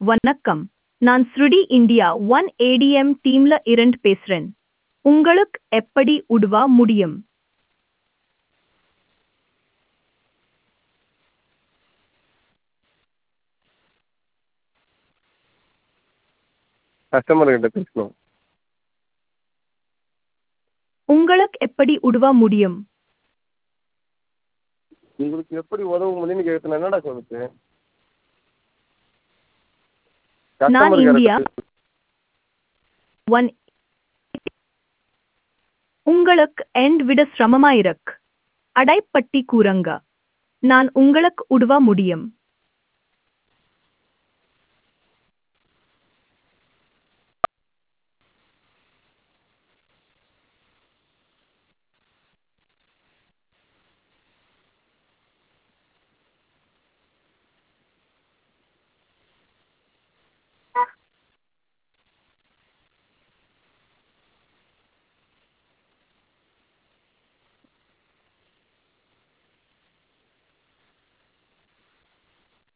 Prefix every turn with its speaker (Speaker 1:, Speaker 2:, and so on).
Speaker 1: வணக்கம் நான் ஸ்ருடி இந்தியா ஒன் ஏடிஎம் டீம்ல இருந்து பேசுறேன் உங்களுக்கு எப்படி உதவ முடியும்
Speaker 2: கஸ்டமர் கிட்ட பேசணும்
Speaker 1: உங்களுக்கு எப்படி உதவ முடியும்
Speaker 2: உங்களுக்கு எப்படி உதவ முடியும்னு கேட்கணும் என்னடா சொல்லுது
Speaker 1: நான்
Speaker 2: கஸ்டமர்
Speaker 1: இந்தியா ஒன் உங்களுக்கு எண்ட் விட சிரமமாயிருக்கு அடைப்பட்டி கூறுங்க நான் உங்களுக்கு உதவ முடியும்